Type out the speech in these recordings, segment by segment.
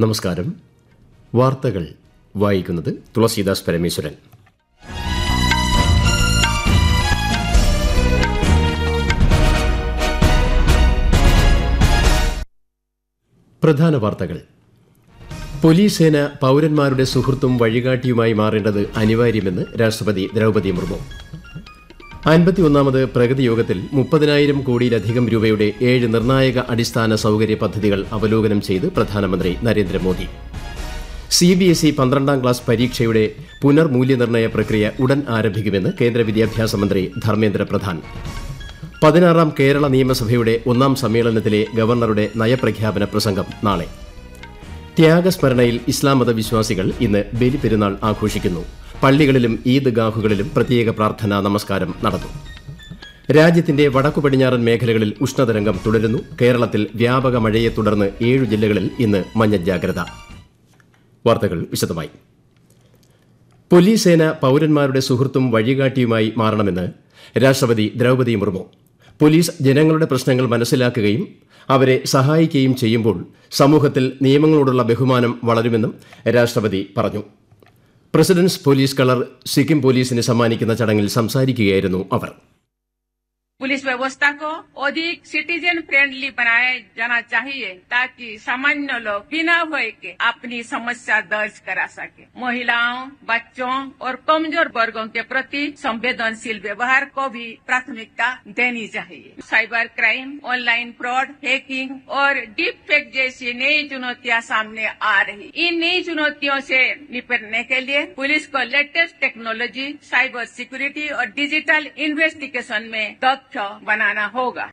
നമസ്കാരം വാർത്തകൾ വായിക്കുന്നത് തുളസീദാസ് പരമേശ്വരൻ പ്രധാന വാർത്തകൾ പോലീസ് സേന പൗരന്മാരുടെ സുഹൃത്തും വഴികാട്ടിയുമായി മാറേണ്ടത് അനിവാര്യമെന്ന് രാഷ്ട്രപതി ദ്രൗപദി മുർമു അൻപത്തിയൊന്നാമത് പ്രഗതി യോഗത്തിൽ മുപ്പതിനായിരം കോടിയിലധികം രൂപയുടെ ഏഴ് നിർണായക അടിസ്ഥാന സൗകര്യ പദ്ധതികൾ അവലോകനം ചെയ്ത് പ്രധാനമന്ത്രി Narendra Modi C B S E പന്ത്രണ്ടാം ക്ലാസ് പരീക്ഷയുടെ പുനർമൂല്യനിർണ്ണയ പ്രക്രിയ ഉടൻ ആരംഭിക്കുമെന്ന് കേന്ദ്ര വിദ്യാഭ്യാസ മന്ത്രി ധർമ്മേന്ദ്ര പ്രധാൻ പതിനാറാം കേരള നിയമസഭയുടെ ഒന്നാം സമ്മേളനത്തിലെ ഗവർണറുടെ നയപ്രഖ്യാപന പ്രസംഗം നാളെ ത്യാഗസ്മരണയിൽ ഇസ്ലാം മത വിശ്വാസികൾ ഇന്ന് ബലിപെരുന്നാൾ ആഘോഷിക്കുന്നു പള്ളികളിലും ഈദ്ഗാഹുകളിലും പ്രത്യേക പ്രാർത്ഥനാ നമസ്കാരം നടന്നു രാജ്യത്തിന്റെ വടക്കു പടിഞ്ഞാറൻ മേഖലകളിൽ ഉഷ്ണതരംഗം തുടരുന്നു കേരളത്തിൽ വ്യാപക മഴയെ തുടർന്ന് ഏഴു ജില്ലകളിൽ ഇന്ന് മഞ്ഞ ജാഗ്രത വാർത്തകൾ വിശദമായി പോലീസ് സേന പൌരന്മാരുടെ സുഹൃത്തും വഴികാട്ടിയുമായി മാറണമെന്ന് രാഷ്ട്രപതി ദ്രൗപദി മുർമു പോലീസ് ജനങ്ങളുടെ പ്രശ്നങ്ങൾ മനസ്സിലാക്കുകയും അവരെ സഹായിക്കുകയും ചെയ്യുമ്പോൾ സമൂഹത്തിൽ നിയമങ്ങളോടുള്ള ബഹുമാനം വളരുമെന്നും രാഷ്ട്രപതി പറഞ്ഞു പ്രസിഡന്റ്സ് പോലീസ് കളർ സിക്കിം പോലീസിന് സമ്മാനിക്കുന്ന ചടങ്ങിൽ സംസാരിക്കുകയായിരുന്നു അവർ पुलिस व्यवस्था को अधिक सिटीजन फ्रेंडली बनाया जाना चाहिए ताकि सामान्य लोग बिना भय के अपनी समस्या दर्ज करा सके महिलाओं बच्चों और कमजोर वर्गों के प्रति संवेदनशील व्यवहार को भी प्राथमिकता देनी चाहिए cyber crime online fraud hacking और डीप फेक जैसी नई चुनौतियां सामने आ रही इन नई चुनौतियों से निपटने के लिए पुलिस को लेटेस्ट टेक्नोलॉजी साइबर सिक्योरिटी और डिजिटल इन्वेस्टिगेशन में दक्ष बनाना होगा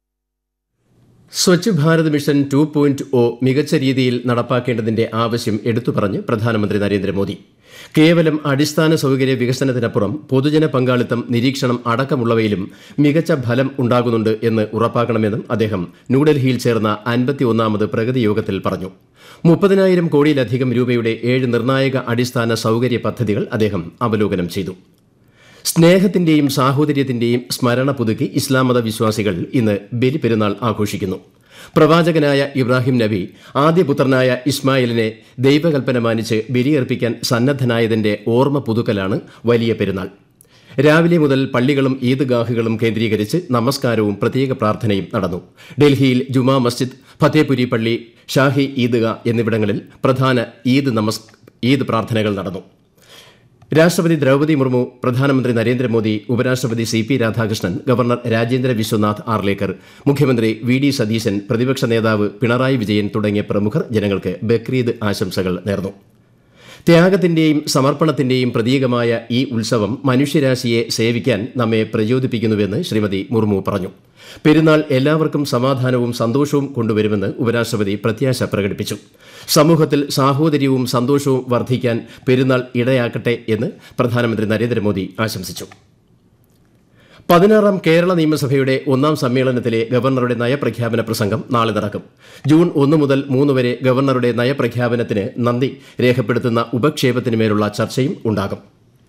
Swachh Bharat mission two point O മികച്ച രീതിയിൽ നടപ്പാക്കേണ്ടതിന്റെ ആവശ്യം എടുത്തു പറഞ്ഞ് പ്രധാനമന്ത്രി നരേന്ദ്രമോദി കേവലം അടിസ്ഥാന സൗകര്യ വികസനത്തിനപ്പുറം പൊതുജന പങ്കാളിത്തം നിരീക്ഷണം അടക്കമുള്ളവയിലും മികച്ച ഫലം ഉണ്ടാകുന്നുണ്ട് എന്ന് ഉറപ്പാക്കണമെന്നും അദ്ദേഹം ന്യൂഡൽഹിയിൽ ചേർന്ന അൻപത്തിയൊന്നാമത് പ്രഗതി യോഗത്തിൽ പറഞ്ഞു മുപ്പതിനായിരം കോടിയിലധികം രൂപയുടെ ഏഴ് നിർണായക അടിസ്ഥാന സൗകര്യ പദ്ധതികൾ അദ്ദേഹം അവലോകനം ചെയ്തു സ്നേഹത്തിന്റെയും സാഹോദര്യത്തിന്റെയും സ്മരണ പുതുക്കി ഇസ്ലാം മത വിശ്വാസികൾ ഇന്ന് ബലിപെരുന്നാൾ ആഘോഷിക്കുന്നു പ്രവാചകനായ ഇബ്രാഹിം നബി ആദ്യപുത്രനായ ഇസ്മായിലിനെ ദൈവകൽപ്പന മാനിച്ച് ബലിയർപ്പിക്കാൻ സന്നദ്ധനായതിന്റെ ഓർമ്മ പുതുക്കലാണ് വലിയ പെരുന്നാൾ രാവിലെ മുതൽ പള്ളികളും ഈദ്ഗാഹുകളും കേന്ദ്രീകരിച്ച് നമസ്കാരവും പ്രത്യേക പ്രാർത്ഥനയും നടന്നു ഡൽഹിയിൽ ജുമാ മസ്ജിദ് ഫത്തേപുരി പള്ളി ഷാഹി ഈദ്ഗാ എന്നിവിടങ്ങളിൽ പ്രധാന ഈദ് നമസ് ഈദ് പ്രാർത്ഥനകൾ നടന്നു രാഷ്ട്രപതി ദ്രൗപദി മുർമു പ്രധാനമന്ത്രി നരേന്ദ്രമോദി ഉപരാഷ്ട്രപതി C P Radhakrishnan governor Rajendra Vishwanath Arlekar മുഖ്യമന്ത്രി വി ഡി സതീശൻ പ്രതിപക്ഷ നേതാവ് പിണറായി വിജയൻ തുടങ്ങിയ പ്രമുഖർ ജനങ്ങൾക്ക് ബക്രീദ് ആശംസകൾ നേർന്നു ത്യാഗത്തിന്റെയും സമർപ്പണത്തിന്റെയും പ്രതീകമായ ഈ ഉത്സവം മനുഷ്യരാശിയെ സേവിക്കാൻ നമ്മെ പ്രചോദിപ്പിക്കുന്നുവെന്ന് ശ്രീമതി മുർമു പറഞ്ഞു പെരുന്നാൾ എല്ലാവർക്കും സമാധാനവും സന്തോഷവും കൊണ്ടുവരുമെന്ന് ഉപരാഷ്ട്രപതി പ്രത്യാശ പ്രകടിപ്പിച്ചു സമൂഹത്തിൽ സാഹോദര്യവും സന്തോഷവും വർദ്ധിക്കാൻ പെരുന്നാൾ ഇടയാക്കട്ടെ എന്ന് പ്രധാനമന്ത്രി നരേന്ദ്രമോദി ആശംസിച്ചു പതിനാറാം കേരള നിയമസഭയുടെ ഒന്നാം സമ്മേളനത്തിലെ ഗവർണറുടെ നയപ്രഖ്യാപന പ്രസംഗം നാളെ നടക്കും ജൂൺ ഒന്ന് മുതൽ മൂന്ന് വരെ ഗവർണറുടെ നയപ്രഖ്യാപനത്തിന് നന്ദി രേഖപ്പെടുത്തുന്ന ഉപക്ഷേപത്തിനുമേലുള്ള ചർച്ചയും ഉണ്ടാകും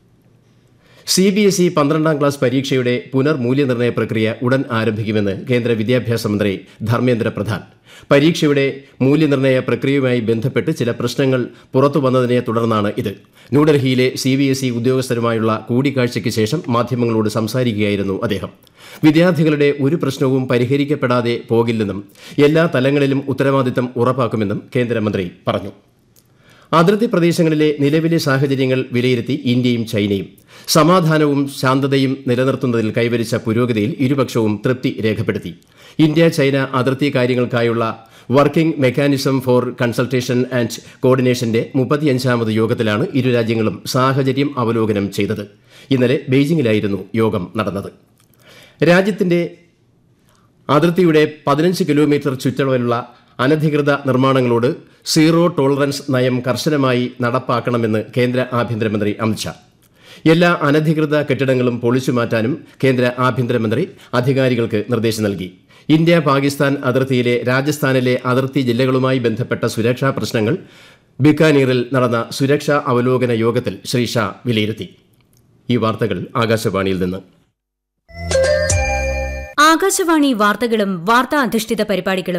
സി ബി എസ് ഇ പന്ത്രണ്ടാം ക്ലാസ് പരീക്ഷയുടെ പുനർമൂല്യനിർണ്ണയ പ്രക്രിയ ഉടൻ ആരംഭിക്കുമെന്ന് കേന്ദ്ര വിദ്യാഭ്യാസ മന്ത്രി ധർമ്മേന്ദ്ര പ്രധാൻ പരീക്ഷയുടെ മൂല്യനിർണ്ണയ പ്രക്രിയയുമായി ബന്ധപ്പെട്ട് ചില പ്രശ്നങ്ങൾ പുറത്തു വന്നതിനെ തുടർന്നാണ് ഇത് ന്യൂഡൽഹിയിലെ സി ബി എസ് ഇ ഉദ്യോഗസ്ഥരുമായുള്ള കൂടിക്കാഴ്ചയ്ക്ക് ശേഷം മാധ്യമങ്ങളോട് സംസാരിക്കുകയായിരുന്നു അദ്ദേഹം വിദ്യാർത്ഥികളുടെ ഒരു പ്രശ്നവും പരിഹരിക്കപ്പെടാതെ പോകില്ലെന്നും എല്ലാ തലങ്ങളിലും ഉത്തരവാദിത്തം ഉറപ്പാക്കുമെന്നും കേന്ദ്രമന്ത്രി പറഞ്ഞു അതിർത്തി പ്രദേശങ്ങളിലെ നിലവിലെ സാഹചര്യങ്ങൾ വിലയിരുത്തി ഇന്ത്യയും ചൈനയും സമാധാനവും ശാന്തതയും നിലനിർത്തുന്നതിൽ കൈവരിച്ച പുരോഗതിയിൽ ഇരുപക്ഷവും തൃപ്തി രേഖപ്പെടുത്തി ഇന്ത്യ ചൈന അതിർത്തി കാര്യങ്ങൾക്കായുള്ള working mechanism for consultation and കോർഡിനേഷന്റെ മുപ്പത്തിയഞ്ചാമത് യോഗത്തിലാണ് ഇരു രാജ്യങ്ങളും സാഹചര്യം അവലോകനം ചെയ്തത് ഇന്നലെ ബെയ്ജിംഗിലായിരുന്നു യോഗം നടന്നത് രാജ്യത്തിന്റെ അതിർത്തിയുടെ പതിനഞ്ച് കിലോമീറ്റർ ചുറ്റളവിലുള്ള അനധികൃത നിർമ്മാണങ്ങളോട് സീറോ ടോളറൻസ് നയം കർശനമായി നടപ്പാക്കണമെന്ന് കേന്ദ്ര ആഭ്യന്തരമന്ത്രി അമിത്ഷാ എല്ലാ അനധികൃത കെട്ടിടങ്ങളും പൊളിച്ചുമാറ്റാനും കേന്ദ്ര ആഭ്യന്തരമന്ത്രി അധികാരികൾക്ക് നിർദ്ദേശം നൽകി ഇന്ത്യ പാകിസ്ഥാൻ അതിർത്തിയിലെ രാജസ്ഥാനിലെ അതിർത്തി ജില്ലകളുമായി ബന്ധപ്പെട്ട സുരക്ഷാ പ്രശ്നങ്ങൾ ബിക്കാനീറിൽ നടന്ന സുരക്ഷാ അവലോകന യോഗത്തിൽ ശ്രീ ഷാ വിലയിരുത്തി ഈ വാർത്തകൾ ആകാശവാണിയിൽ നിന്ന് ആകാശവാണി വാർത്തകളും വാർത്താ അധിഷ്ഠിത പരിപാടികളും